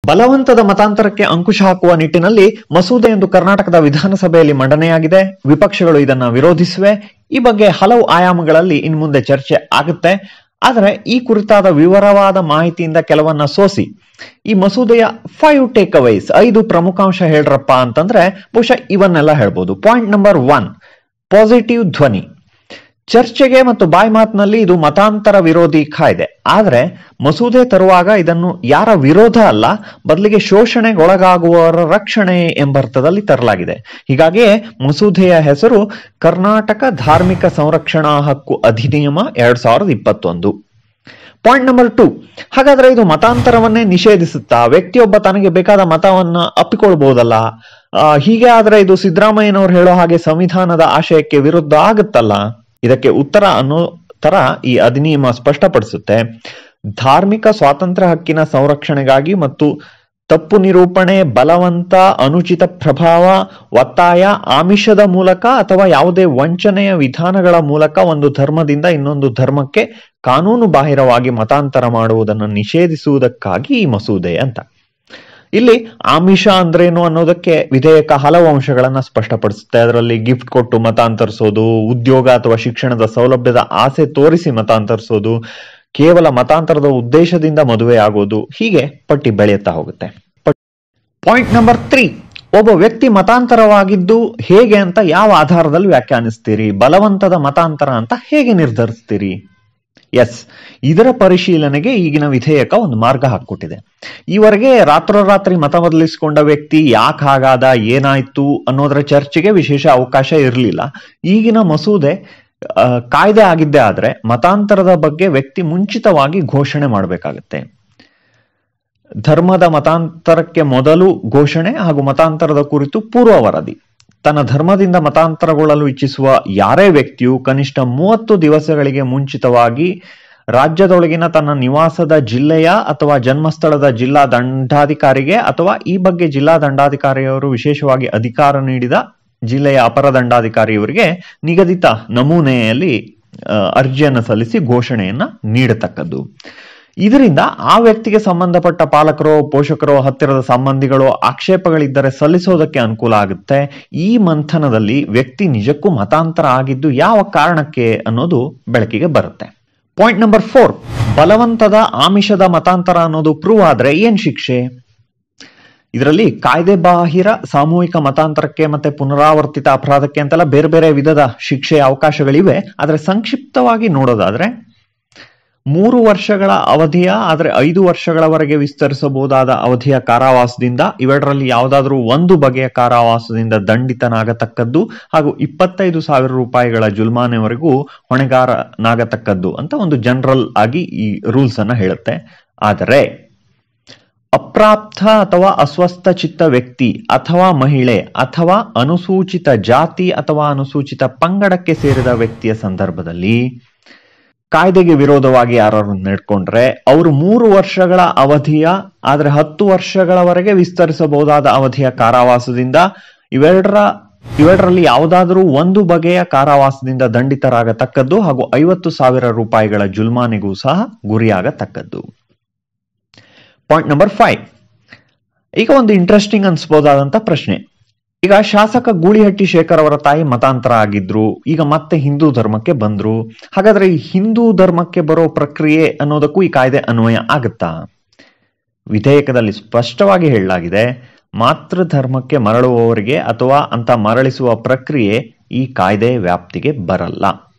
ಬಲವಂತದ ಮತಾಂತರಕ್ಕೆ ಅಂಕುಶ ಹಾಕುವ ನಿಟ್ಟಿನಲ್ಲಿ ಮಸೂದೆಯೊಂದು ಕರ್ನಾಟಕದ ವಿಧಾನಸಭೆಯಲ್ಲಿ ಮಂಡನೆಯಾಗಿದೆ ವಿಪಕ್ಷಗಳು ಇದನ್ನ ವಿರೋಧಿಸಿವೆ ಈ ಬಗ್ಗೆ ಹಲವು ಆಯಾಮಗಳಲ್ಲಿ ಇನ್ನು ಮುಂದೆ ಚರ್ಚೆ ಆಗುತ್ತೆ ಆದರೆ ಈ ಕುರಿತಾದ ವಿವರವಾದ ಮಾಹಿತಿಯಿಂದ ಕೆಲವನ್ನ ಸೋಸಿ ಈ ಮಸೂದೆಯ ಫೈವ್ ಟೇಕ್ ಅವೈಸ್ ಐದು ಪ್ರಮುಖಾಂಶ ಹೇಳ್ರಪ್ಪ ಅಂತಂದ್ರೆ ಬಹುಶಃ ಇವನ್ನೆಲ್ಲ ಹೇಳ್ಬೋದು ಪಾಯಿಂಟ್ ನಂಬರ್ ಒನ್ ಪಾಸಿಟಿವ್ ಧ್ವನಿ ಚರ್ಚೆಗೆ ಮತ್ತು ಬಾಯಿ ಮಾತಿನಲ್ಲಿ ಇದು ಮತಾಂತರ ವಿರೋಧಿ ಕಾಯ್ದೆ ಆದರೆ ಮಸೂದೆ ತರುವಾಗ ಇದನ್ನು ಯಾರ ವಿರೋಧ ಅಲ್ಲ ಬದಲಿಗೆ ಶೋಷಣೆಗೊಳಗಾಗುವವರ ರಕ್ಷಣೆ ಎಂಬರ್ಥದಲ್ಲಿ ತರಲಾಗಿದೆ ಹೀಗಾಗಿಯೇ ಮಸೂದೆಯ ಹೆಸರು ಕರ್ನಾಟಕ ಧಾರ್ಮಿಕ ಸಂರಕ್ಷಣಾ ಹಕ್ಕು ಅಧಿನಿಯಮ ಎರಡ್ ಸಾವಿರದ ಇಪ್ಪತ್ತೊಂದು ಪಾಯಿಂಟ್ ನಂಬರ್ ಟು ಹಾಗಾದ್ರೆ ಇದು ಮತಾಂತರವನ್ನೇ ನಿಷೇಧಿಸುತ್ತಾ ವ್ಯಕ್ತಿಯೊಬ್ಬ ತನಗೆ ಬೇಕಾದ ಮತವನ್ನ ಅಪ್ಪಿಕೊಳ್ಬಹುದಲ್ಲ ಆ, ಹೀಗೆ ಆದ್ರೆ ಇದು ಸಿದ್ದರಾಮಯ್ಯನವರು ಹೇಳೋ ಹಾಗೆ ಸಂವಿಧಾನದ ಆಶಯಕ್ಕೆ ವಿರುದ್ಧ ಆಗುತ್ತಲ್ಲ ಇದಕ್ಕೆ ಉತ್ತರ ಅನ್ನೋ ತರ ಈ ಅಧಿನಿಯಮ ಸ್ಪಷ್ಟಪಡಿಸುತ್ತೆ ಧಾರ್ಮಿಕ ಸ್ವಾತಂತ್ರ್ಯ ಹಕ್ಕಿನ ಸಂರಕ್ಷಣೆಗಾಗಿ ಮತ್ತು ತಪ್ಪು ನಿರೂಪಣೆ ಬಲವಂತ ಅನುಚಿತ ಪ್ರಭಾವ ಒತ್ತಾಯ ಆಮಿಷದ ಮೂಲಕ ಅಥವಾ ಯಾವುದೇ ವಂಚನೆಯ ವಿಧಾನಗಳ ಮೂಲಕ ಒಂದು ಧರ್ಮದಿಂದ ಇನ್ನೊಂದು ಧರ್ಮಕ್ಕೆ ಕಾನೂನು ಬಾಹಿರವಾಗಿ ಮತಾಂತರ ಮಾಡುವುದನ್ನು ನಿಷೇಧಿಸುವುದಕ್ಕಾಗಿ ಈ ಮಸೂದೆ ಅಂತ ಇಲ್ಲಿ ಆಮಿಷ ಅಂದ್ರೇನು ಅನ್ನೋದಕ್ಕೆ ವಿಧೇಯಕ ಹಲವು ಅಂಶಗಳನ್ನ ಸ್ಪಷ್ಟಪಡಿಸುತ್ತೆ ಅದರಲ್ಲಿ ಗಿಫ್ಟ್ ಕೊಟ್ಟು ಮತಾಂತರಿಸೋದು ಉದ್ಯೋಗ ಅಥವಾ ಶಿಕ್ಷಣದ ಸೌಲಭ್ಯದ ಆಸೆ ತೋರಿಸಿ ಮತಾಂತರಿಸೋದು ಕೇವಲ ಮತಾಂತರದ ಉದ್ದೇಶದಿಂದ ಮದುವೆ ಆಗೋದು ಹೀಗೆ ಪಟ್ಟಿ ಬೆಳೆಯುತ್ತಾ ಹೋಗುತ್ತೆ ಪಾಯಿಂಟ್ ನಂಬರ್ ತ್ರೀ ಒಬ್ಬ ವ್ಯಕ್ತಿ ಮತಾಂತರವಾಗಿದ್ದು ಹೇಗೆ ಅಂತ ಯಾವ ಆಧಾರದಲ್ಲಿ ವ್ಯಾಖ್ಯಾನಿಸ್ತೀರಿ ಬಲವಂತದ ಮತಾಂತರ ಅಂತ ಹೇಗೆ ನಿರ್ಧರಿಸ್ತೀರಿ ಎಸ್ ಇದರ ಪರಿಶೀಲನೆಗೆ ಈಗಿನ ವಿಧೇಯಕ ಒಂದು ಮಾರ್ಗ ಹಾಕ್ಕೊಟ್ಟಿದೆ ಈವರೆಗೆ ರಾತ್ರೋರಾತ್ರಿ ಮತ ಬದಲಿಸಿಕೊಂಡ ವ್ಯಕ್ತಿ ಯಾಕೆ ಹಾಗಾದ ಏನಾಯ್ತು ಅನ್ನೋದರ ಚರ್ಚೆಗೆ ವಿಶೇಷ ಅವಕಾಶ ಇರಲಿಲ್ಲ ಈಗಿನ ಮಸೂದೆ ಆ, ಕಾಯ್ದೆ ಆಗಿದ್ದೇ ಆದ್ರೆ ಮತಾಂತರದ ಬಗ್ಗೆ ವ್ಯಕ್ತಿ ಮುಂಚಿತವಾಗಿ ಘೋಷಣೆ ಮಾಡಬೇಕಾಗತ್ತೆ ಧರ್ಮದ ಮತಾಂತರಕ್ಕೆ ಮೊದಲು ಘೋಷಣೆ ಹಾಗೂ ಮತಾಂತರದ ಕುರಿತು ಪೂರ್ವ ವರದಿ ತನ್ನ ಧರ್ಮದಿಂದ ಮತಾಂತರಗೊಳ್ಳಲು ಇಚ್ಛಿಸುವ ಯಾರೇ ವ್ಯಕ್ತಿಯು ಕನಿಷ್ಠ ಮೂವತ್ತು ದಿವಸಗಳಿಗೆ ಮುಂಚಿತವಾಗಿ ರಾಜ್ಯದೊಳಗಿನ ತನ್ನ ನಿವಾಸದ ಜಿಲ್ಲೆಯ ಅಥವಾ ಜನ್ಮಸ್ಥಳದ ಜಿಲ್ಲಾ ದಂಡಾಧಿಕಾರಿಗೆ ಅಥವಾ ಈ ಬಗ್ಗೆ ಜಿಲ್ಲಾ ದಂಡಾಧಿಕಾರಿಯವರು ವಿಶೇಷವಾಗಿ ಅಧಿಕಾರ ನೀಡಿದ ಜಿಲ್ಲೆಯ ಅಪರ ದಂಡಾಧಿಕಾರಿಯವರಿಗೆ ನಿಗದಿತ ನಮೂನೆಯಲ್ಲಿ ಆ, ಅರ್ಜಿಯನ್ನು ಸಲ್ಲಿಸಿ ಘೋಷಣೆಯನ್ನ ನೀಡತಕ್ಕದ್ದು ಇದರಿಂದ ಆ ವ್ಯಕ್ತಿಗೆ ಸಂಬಂಧಪಟ್ಟ ಪಾಲಕರೋ ಪೋಷಕರೋ ಹತ್ತಿರದ ಸಂಬಂಧಿಗಳು ಆಕ್ಷೇಪಗಳಿದ್ದರೆ ಸಲ್ಲಿಸೋದಕ್ಕೆ ಅನುಕೂಲ ಆಗುತ್ತೆ ಈ ಮಂಥನದಲ್ಲಿ ವ್ಯಕ್ತಿ ನಿಜಕ್ಕೂ ಮತಾಂತರ ಆಗಿದ್ದು ಯಾವ ಕಾರಣಕ್ಕೆ ಅನ್ನೋದು ಬೆಳಕಿಗೆ ಬರುತ್ತೆ ಪಾಯಿಂಟ್ ನಂಬರ್ ಫೋರ್ ಬಲವಂತದ ಆಮಿಷದ ಮತಾಂತರ ಅನ್ನೋದು ಪ್ರೂವ್ ಆದ್ರೆ ಏನ್ ಶಿಕ್ಷೆ ಇದರಲ್ಲಿ ಕಾಯ್ದೆ ಬಾಹಿರ ಸಾಮೂಹಿಕ ಮತಾಂತರಕ್ಕೆ ಮತ್ತೆ ಪುನರಾವರ್ತಿತ ಅಪರಾಧಕ್ಕೆ ಅಂತೆಲ್ಲ ಬೇರೆ ಬೇರೆ ವಿಧದ ಶಿಕ್ಷೆಯ ಅವಕಾಶಗಳಿವೆ ಆದರೆ ಸಂಕ್ಷಿಪ್ತವಾಗಿ ನೋಡೋದಾದ್ರೆ ಮೂರು ವರ್ಷಗಳ ಅವಧಿಯ ಆದರೆ ಐದು ವರ್ಷಗಳವರೆಗೆ ವಿಸ್ತರಿಸಬಹುದಾದ ಅವಧಿಯ ಕಾರಾವಾಸದಿಂದ ಇವೆರಡರಲ್ಲಿ ಯಾವುದಾದ್ರೂ ಒಂದು ಬಗೆಯ ಕಾರಾವಾಸದಿಂದ ದಂಡಿತನಾಗತಕ್ಕದ್ದು ಹಾಗೂ ಇಪ್ಪತ್ತೈದು ಸಾವಿರ ರೂಪಾಯಿಗಳ ಜುಲ್ಮಾನೆವರೆಗೂ ಹೊಣೆಗಾರನಾಗತಕ್ಕದ್ದು ಅಂತ ಒಂದು ಜನರಲ್ ಆಗಿ ಈ ರೂಲ್ಸ್ ಅನ್ನ ಹೇಳುತ್ತೆ ಆದರೆ ಅಪ್ರಾಪ್ತ ಅಥವಾ ಅಸ್ವಸ್ಥ ಚಿತ್ತ ವ್ಯಕ್ತಿ ಅಥವಾ ಮಹಿಳೆ ಅಥವಾ ಅನುಸೂಚಿತ ಜಾತಿ ಅಥವಾ ಅನುಸೂಚಿತ ಪಂಗಡಕ್ಕೆ ಸೇರಿದ ವ್ಯಕ್ತಿಯ ಸಂದರ್ಭದಲ್ಲಿ ಕಾಯ್ದೆಗೆ ವಿರೋಧವಾಗಿ ಯಾರು ನಡ್ಕೊಂಡ್ರೆ ಅವರು ಮೂರು ವರ್ಷಗಳ ಅವಧಿಯ ಆದ್ರೆ ಹತ್ತು ವರ್ಷಗಳವರೆಗೆ ವಿಸ್ತರಿಸಬಹುದಾದ ಅವಧಿಯ ಕಾರಾವಾಸದಿಂದ ಇವೆರಡರ ಇವೆರಡರಲ್ಲಿ ಯಾವುದಾದರೂ ಒಂದು ಬಗೆಯ ಕಾರಾವಾಸದಿಂದ ದಂಡಿತರಾಗತಕ್ಕದ್ದು ಹಾಗೂ ಐವತ್ತು ಸಾವಿರ ರೂಪಾಯಿಗಳ ಜುಲ್ಮಾನಿಗೂ ಸಹ ಗುರಿಯಾಗತಕ್ಕದ್ದು ಪಾಯಿಂಟ್ ನಂಬರ್ ಫೈವ್ ಈಗ ಒಂದು ಇಂಟ್ರೆಸ್ಟಿಂಗ್ ಅನ್ಸ್ಬೋದಾದಂತ ಪ್ರಶ್ನೆ ಈಗ ಶಾಸಕ ಗೂಳಿಹಟ್ಟಿ ಶೇಖರ್ ಅವರ ತಾಯಿ ಮತಾಂತರ ಆಗಿದ್ರು ಈಗ ಮತ್ತೆ ಹಿಂದೂ ಧರ್ಮಕ್ಕೆ ಬಂದ್ರು ಹಾಗಾದ್ರೆ ಈ ಹಿಂದೂ ಧರ್ಮಕ್ಕೆ ಬರೋ ಪ್ರಕ್ರಿಯೆ ಅನ್ನೋದಕ್ಕೂ ಈ ಕಾಯ್ದೆ ಅನ್ವಯ ಆಗುತ್ತಾ ವಿಧೇಯಕದಲ್ಲಿ ಸ್ಪಷ್ಟವಾಗಿ ಹೇಳಲಾಗಿದೆ ಮಾತೃ ಧರ್ಮಕ್ಕೆ ಮರಳುವವರಿಗೆ ಅಥವಾ ಅಂತ ಮರಳಿಸುವ ಪ್ರಕ್ರಿಯೆ ಈ ಕಾಯ್ದೆ ವ್ಯಾಪ್ತಿಗೆ ಬರಲ್ಲ